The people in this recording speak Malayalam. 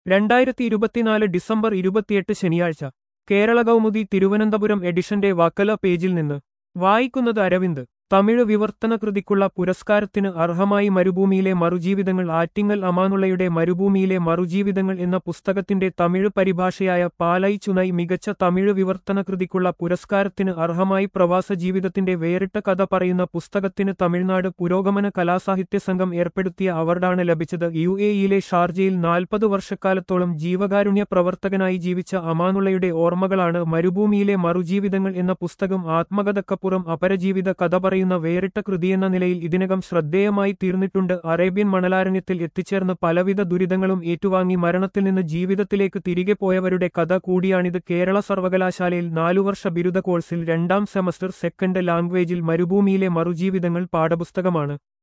രണ്ടായിരത്തി ഇരുപത്തിനാല് ഡിസംബർ ഇരുപത്തിയെട്ട് ശനിയാഴ്ച കേരള കൗമുദി തിരുവനന്തപുരം എഡിഷന്റെ വക്കല പേജിൽ നിന്ന് വായിക്കുന്നത് അരവിന്ദ് തമിഴ് വിവർത്തന കൃതിക്കുള്ള പുരസ്കാരത്തിന് അർഹമായി മരുഭൂമിയിലെ മറുജീവിതങ്ങൾ ആറ്റിങ്ങൽ അമാനുള്ളയുടെ മരുഭൂമിയിലെ മറുജീവിതങ്ങൾ എന്ന പുസ്തകത്തിന്റെ തമിഴ് പരിഭാഷയായ പാലൈ ചുനൈ മികച്ച തമിഴ് വിവർത്തന കൃതിക്കുള്ള പുരസ്കാരത്തിന് അർഹമായി പ്രവാസ ജീവിതത്തിന്റെ വേറിട്ട കഥ പറയുന്ന പുസ്തകത്തിന് തമിഴ്നാട് പുരോഗമന കലാസാഹിത്യ സംഘം ഏർപ്പെടുത്തിയ അവാർഡാണ് ലഭിച്ചത് യു എ ഇയിലെ ഷാർജയിൽ നാൽപ്പത് വർഷക്കാലത്തോളം ജീവകാരുണ്യ പ്രവർത്തകനായി ജീവിച്ച അമാനുള്ളയുടെ ഓർമ്മകളാണ് മരുഭൂമിയിലെ മറുജീവിതങ്ങൾ എന്ന പുസ്തകം ആത്മകഥക്കപ്പുറം അപരജീവിത കഥ പറയുന്ന വേറിട്ട കൃതിയെന്ന നിലയിൽ ഇതിനകം ശ്രദ്ധേയമായി തീർന്നിട്ടുണ്ട് അറേബ്യൻ മണലാരണ്യത്തിൽ എത്തിച്ചേർന്ന് പലവിധ ദുരിതങ്ങളും ഏറ്റുവാങ്ങി മരണത്തിൽ നിന്ന് ജീവിതത്തിലേക്ക് തിരികെ പോയവരുടെ കഥ കൂടിയാണിത് കേരള സർവകലാശാലയിൽ നാലുവർഷ ബിരുദ കോഴ്സിൽ രണ്ടാം സെമസ്റ്റർ സെക്കൻഡ് ലാംഗ്വേജിൽ മരുഭൂമിയിലെ മറുജീവിതങ്ങൾ പാഠപുസ്തകമാണ്